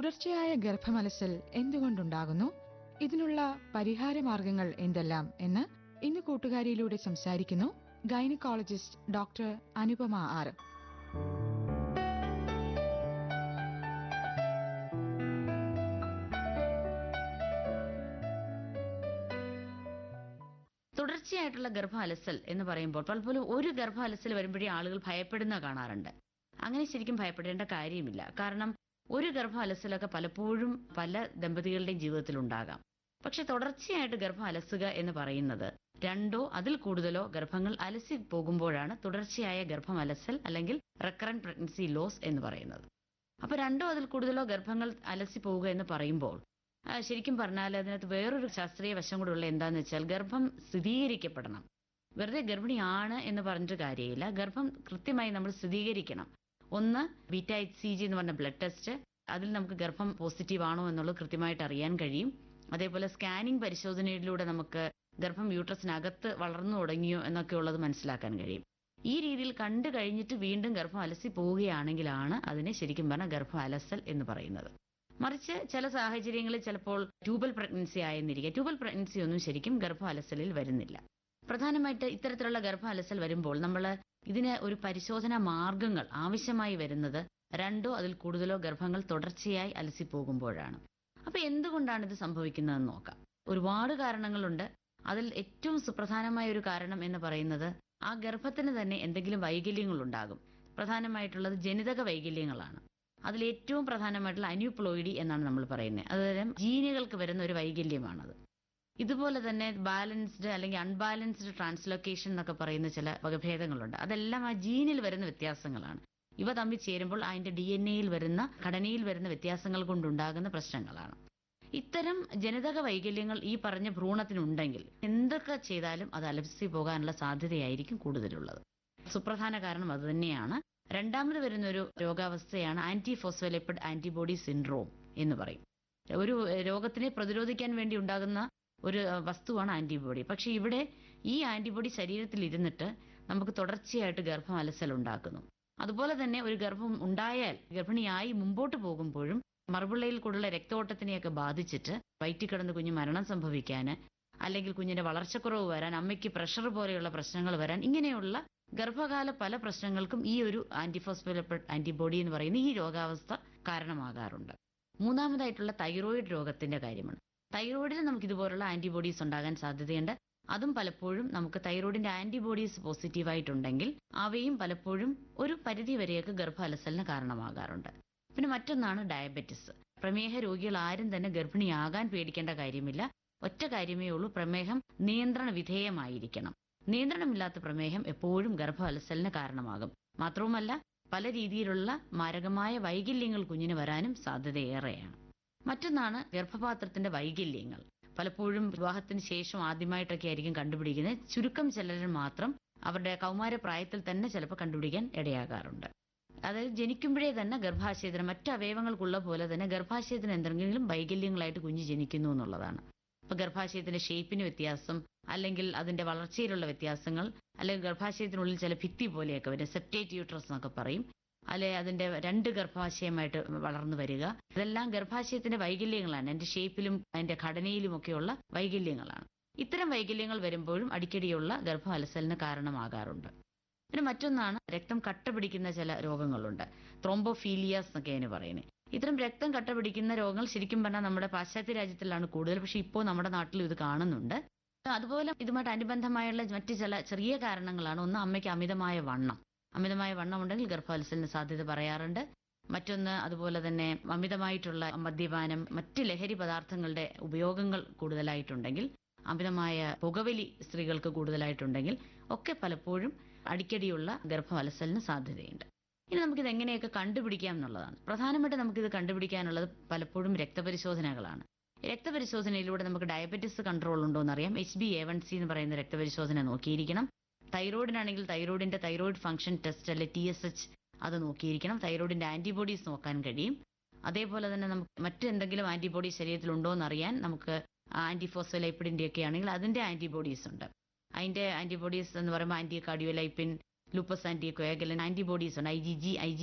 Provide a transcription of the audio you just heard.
തുടർച്ചയായ ഗർഭമലസൽ എന്തുകൊണ്ടുണ്ടാകുന്നു ഇതിനുള്ള പരിഹാര മാർഗങ്ങൾ എന്തെല്ലാം എന്ന് ഇന്ന് കൂട്ടുകാരിയിലൂടെ സംസാരിക്കുന്നു ഗൈനക്കോളജിസ്റ്റ് ഡോക്ടർ അനുപമ ആർ തുടർച്ചയായിട്ടുള്ള ഗർഭ അലസൽ എന്ന് പറയുമ്പോൾ പലപ്പോഴും ഒരു ഗർഭ അലസൽ വരുമ്പോഴേ ആളുകൾ ഭയപ്പെടുന്ന കാണാറുണ്ട് അങ്ങനെ ശരിക്കും ഭയപ്പെടേണ്ട കാര്യമില്ല കാരണം ഒരു ഗർഭ അലസലൊക്കെ പലപ്പോഴും പല ദമ്പതികളുടെയും ജീവിതത്തിൽ ഉണ്ടാകാം പക്ഷെ തുടർച്ചയായിട്ട് ഗർഭം അലസുക എന്ന് പറയുന്നത് രണ്ടോ അതിൽ കൂടുതലോ ഗർഭങ്ങൾ അലസി പോകുമ്പോഴാണ് തുടർച്ചയായ ഗർഭം അലസൽ അല്ലെങ്കിൽ റെക്കറന്റ് പ്രഗ്നൻസി ലോസ് എന്ന് പറയുന്നത് അപ്പൊ രണ്ടോ അതിൽ കൂടുതലോ ഗർഭങ്ങൾ അലസി പോവുക എന്ന് പറയുമ്പോൾ ആ, ശരിക്കും പറഞ്ഞാൽ അതിനകത്ത് വേറൊരു ശാസ്ത്രീയ വശം കൂടെ ഉള്ള എന്താന്ന് വെച്ചാൽ ഗർഭം സ്ഥിരീകരിക്കപ്പെടണം വെറുതെ ഗർഭിണിയാണ് എന്ന് പറഞ്ഞിട്ട് കാര്യമില്ല ഗർഭം കൃത്യമായി നമ്മൾ സ്ഥിരീകരിക്കണം ഒന്ന് ബീറ്റ എച്ച് സി ജി എന്ന് പറഞ്ഞ ബ്ലഡ് ടെസ്റ്റ് അതിൽ നമുക്ക് ഗർഭം പോസിറ്റീവ് ആണോ എന്നുള്ളത് കൃത്യമായിട്ട് അറിയാൻ കഴിയും അതേപോലെ സ്കാനിംഗ് പരിശോധനയിലൂടെ നമുക്ക് ഗർഭം യൂട്രസിനകത്ത് വളർന്നു തുടങ്ങിയോ എന്നൊക്കെ ഉള്ളത് മനസ്സിലാക്കാൻ കഴിയും ഈ രീതിയിൽ കണ്ടു കഴിഞ്ഞിട്ട് വീണ്ടും ഗർഭം അലസി പോവുകയാണെങ്കിലാണ് അതിനെ ശരിക്കും പറഞ്ഞാൽ ഗർഭം അലസൽ എന്ന് പറയുന്നത് മറിച്ച് ചില സാഹചര്യങ്ങളിൽ ചിലപ്പോൾ ട്യൂബൽ പ്രഗ്നൻസി ആയെന്നിരിക്കുക ട്യൂബൽ പ്രഗ്നൻസി ഒന്നും ശരിക്കും ഗർഭ അലസലിൽ വരുന്നില്ല പ്രധാനമായിട്ട് ഇത്തരത്തിലുള്ള ഗർഭ അലസൽ വരുമ്പോൾ നമ്മൾ ഇതിന് ഒരു പരിശോധനാ മാർഗങ്ങൾ ആവശ്യമായി വരുന്നത് രണ്ടോ അതിൽ കൂടുതലോ ഗർഭങ്ങൾ തുടർച്ചയായി അലസി പോകുമ്പോഴാണ് അപ്പൊ എന്തുകൊണ്ടാണ് ഇത് സംഭവിക്കുന്നതെന്ന് നോക്കാം ഒരുപാട് കാരണങ്ങളുണ്ട് അതിൽ ഏറ്റവും സുപ്രധാനമായ ഒരു കാരണം എന്ന് പറയുന്നത് ആ ഗർഭത്തിന് തന്നെ എന്തെങ്കിലും വൈകല്യങ്ങൾ ഉണ്ടാകും പ്രധാനമായിട്ടുള്ളത് ജനിതക വൈകല്യങ്ങളാണ് അതിൽ ഏറ്റവും പ്രധാനമായിട്ടുള്ള അന്യൂപ്ലോയിഡി എന്നാണ് നമ്മൾ പറയുന്നത് അതായത് ജീനുകൾക്ക് വരുന്ന ഒരു വൈകല്യമാണത് ഇതുപോലെ തന്നെ ബാലൻസ്ഡ് അല്ലെങ്കിൽ അൺബാലൻസ്ഡ് ട്രാൻസ്ലൊക്കേഷൻ എന്നൊക്കെ പറയുന്ന ചില വകഭേദങ്ങളുണ്ട് അതെല്ലാം ആ ജീനിൽ വരുന്ന വ്യത്യാസങ്ങളാണ് ഇവ തമ്മിൽ ചേരുമ്പോൾ അതിന്റെ ഡി എൻ എയിൽ വരുന്ന ഘടനയിൽ വരുന്ന വ്യത്യാസങ്ങൾ കൊണ്ടുണ്ടാകുന്ന പ്രശ്നങ്ങളാണ് ഇത്തരം ജനിതക വൈകല്യങ്ങൾ ഈ പറഞ്ഞ ഭ്രൂണത്തിനുണ്ടെങ്കിൽ എന്തൊക്കെ ചെയ്താലും അത് അലസി പോകാനുള്ള സാധ്യതയായിരിക്കും കൂടുതലുള്ളത് സുപ്രധാന കാരണം അതുതന്നെയാണ് രണ്ടാമത് വരുന്ന ഒരു രോഗാവസ്ഥയാണ് ആന്റി ഫോസ്ഫോലിപ്പിഡ് ആന്റിബോഡി സിൻഡ്രോം എന്ന് പറയും ഒരു എഹ്, രോഗത്തിനെ പ്രതിരോധിക്കാൻ വേണ്ടി ഉണ്ടാകുന്ന ഒരു അഹ്, വസ്തുവാണ് ആന്റിബോഡി പക്ഷെ ഇവിടെ ഈ ആന്റിബോഡി ശരീരത്തിൽ ഇരുന്നിട്ട് നമുക്ക് തുടർച്ചയായിട്ട് ഗർഭം അലസൽ ഉണ്ടാക്കുന്നു അതുപോലെ തന്നെ ഒരു ഗർഭം ഉണ്ടായാൽ ഗർഭിണിയായി മുമ്പോട്ട് പോകുമ്പോഴും മറുപിള്ളയിൽ കൂടുള്ള രക്തോട്ടത്തിനെയൊക്കെ ബാധിച്ചിട്ട് വയറ്റിൽ കിടന്ന് കുഞ്ഞ് മരണം സംഭവിക്കാന് അല്ലെങ്കിൽ കുഞ്ഞിന്റെ വളർച്ചക്കുറവ് വരാൻ അമ്മയ്ക്ക് പ്രഷർ പോലെയുള്ള പ്രശ്നങ്ങൾ വരാൻ ഇങ്ങനെയുള്ള ഗർഭകാല പല പ്രശ്നങ്ങൾക്കും ഈ ഒരു ആന്റിഫോസ്ഫോലിപ്പിഡ് ആന്റിബോഡി എന്ന് പറയുന്ന ഈ രോഗാവസ്ഥ കാരണമാകാറുണ്ട് മൂന്നാമതായിട്ടുള്ള തൈറോയിഡ് രോഗത്തിന്റെ കാര്യമാണ് തൈറോയിഡിൽ നമുക്ക് ഇതുപോലുള്ള ആന്റിബോഡീസ് ഉണ്ടാകാൻ സാധ്യതയുണ്ട് അതും പലപ്പോഴും നമുക്ക് തൈറോയിഡിന്റെ ആന്റിബോഡീസ് പോസിറ്റീവായിട്ടുണ്ടെങ്കിൽ അവയും പലപ്പോഴും ഒരു പരിധി വരെയൊക്കെ ഗർഭാലസലിന് കാരണമാകാറുണ്ട് പിന്നെ മറ്റൊന്നാണ് ഡയബറ്റിസ് പ്രമേഹ രോഗികൾ ആരും തന്നെ ഗർഭിണിയാകാൻ പേടിക്കേണ്ട കാര്യമില്ല ഒറ്റ കാര്യമേ ഉള്ളൂ പ്രമേഹം നിയന്ത്രണ വിധേയമായിരിക്കണം നിയന്ത്രണമില്ലാത്ത പ്രമേഹം എപ്പോഴും ഗർഭാലസലിന് കാരണമാകും മാത്രവുമല്ല പല രീതിയിലുള്ള മാരകമായ വൈകല്യങ്ങൾ കുഞ്ഞിന് വരാനും സാധ്യതയേറെയാണ് മറ്റൊന്നാണ് ഗർഭപാത്രത്തിന്റെ വൈകല്യങ്ങൾ പലപ്പോഴും വിവാഹത്തിന് ശേഷം ആദ്യമായിട്ടൊക്കെ ആയിരിക്കും കണ്ടുപിടിക്കുന്നത് ചുരുക്കം ചിലരിൽ മാത്രം അവരുടെ കൗമാര പ്രായത്തിൽ തന്നെ ചിലപ്പോൾ കണ്ടുപിടിക്കാൻ ഇടയാകാറുണ്ട് അതായത് ജനിക്കുമ്പോഴേ തന്നെ ഗർഭാശയത്തിന് മറ്റ് അവയവങ്ങൾക്കുള്ള പോലെ തന്നെ ഗർഭാശയത്തിന് എന്തെങ്കിലും വൈകല്യങ്ങളായിട്ട് കുഞ്ഞ് ജനിക്കുന്നു എന്നുള്ളതാണ് ഇപ്പൊ ഗർഭാശയത്തിന്റെ ഷേപ്പിന് വ്യത്യാസം അല്ലെങ്കിൽ അതിന്റെ വളർച്ചയിലുള്ള വ്യത്യാസങ്ങൾ അല്ലെങ്കിൽ ഗർഭാശയത്തിനുള്ളിൽ ചില ഭിത്തി പോലെയൊക്കെ വരും സെപ്റ്റേറ്റ് യൂട്രസ് എന്നൊക്കെ പറയും അല്ലെ അതിന്റെ രണ്ട് ഗർഭാശയമായിട്ട് വളർന്നു വരിക ഇതെല്ലാം ഗർഭാശയത്തിന്റെ വൈകല്യങ്ങളാണ് അതിന്റെ ഷേപ്പിലും അതിന്റെ ഘടനയിലും ഒക്കെയുള്ള വൈകല്യങ്ങളാണ് ഇത്തരം വൈകല്യങ്ങൾ വരുമ്പോഴും അടിക്കടിയുള്ള ഗർഭ അലസലിന് കാരണമാകാറുണ്ട് പിന്നെ മറ്റൊന്നാണ് രക്തം കട്ട പിടിക്കുന്ന ചില രോഗങ്ങളുണ്ട് ത്രോംബോഫീലിയാസ് എന്നൊക്കെ അതിന് പറയുന്നത് ഇത്തരം രക്തം കട്ട പിടിക്കുന്ന രോഗങ്ങൾ ശരിക്കും പറഞ്ഞാൽ നമ്മുടെ പാശ്ചാത്യ രാജ്യത്തിലാണ് കൂടുതൽ പക്ഷെ ഇപ്പോൾ നമ്മുടെ നാട്ടിലും ഇത് കാണുന്നുണ്ട് അതുപോലെ ഇതുമായിട്ട് അനുബന്ധമായുള്ള മറ്റ് ചില ചെറിയ കാരണങ്ങളാണ് ഒന്ന് അമ്മയ്ക്ക് അമിതമായ വണ്ണം അമിതമായ വണ്ണം ഉണ്ടെങ്കിൽ ഗർഭാലസലിന് സാധ്യത പറയാറുണ്ട് മറ്റൊന്ന് അതുപോലെ തന്നെ അമിതമായിട്ടുള്ള മദ്യപാനം മറ്റ് ലഹരി പദാർത്ഥങ്ങളുടെ ഉപയോഗങ്ങൾ കൂടുതലായിട്ടുണ്ടെങ്കിൽ അമിതമായ പുകവലി സ്ത്രീകൾക്ക് കൂടുതലായിട്ടുണ്ടെങ്കിൽ ഒക്കെ പലപ്പോഴും അടിക്കടിയുള്ള ഗർഭവലസലിന് സാധ്യതയുണ്ട് ഇനി നമുക്കിത് എങ്ങനെയൊക്കെ കണ്ടുപിടിക്കാം എന്നുള്ളതാണ് പ്രധാനമായിട്ട് നമുക്കിത് കണ്ടുപിടിക്കാനുള്ളത് പലപ്പോഴും രക്തപരിശോധനകളാണ് രക്തപരിശോധനയിലൂടെ നമുക്ക് ഡയബറ്റിസ് കൺട്രോൾ ഉണ്ടോ എന്നറിയാം H B A one C എന്ന് പറയുന്ന രക്തപരിശോധന നോക്കിയിരിക്കണം തൈറോയിഡിനാണെങ്കിൽ തൈറോയിഡിന്റെ തൈറോയിഡ് ഫംഗ്ഷൻ ടെസ്റ്റ് അല്ലെ ടി എസ് എച്ച് അത് നോക്കിയിരിക്കണം തൈറോയിഡിന്റെ ആന്റിബോഡീസ് നോക്കാൻ കഴിയും അതേപോലെ തന്നെ നമുക്ക് മറ്റെന്തെങ്കിലും ആന്റിബോഡി ശരീരത്തിൽ ഉണ്ടോ എന്നറിയാൻ നമുക്ക് ആന്റിഫോസ്ഫോലൈപ്പിഡിന്റെ ഒക്കെ ആണെങ്കിൽ അതിന്റെ ആന്റിബോഡീസ് ഉണ്ട് അതിന്റെ ആന്റിബോഡീസ് എന്ന് പറയുമ്പോൾ anti cardiolipin lupus anti coagulant antibodies ഉണ്ട് I G G I G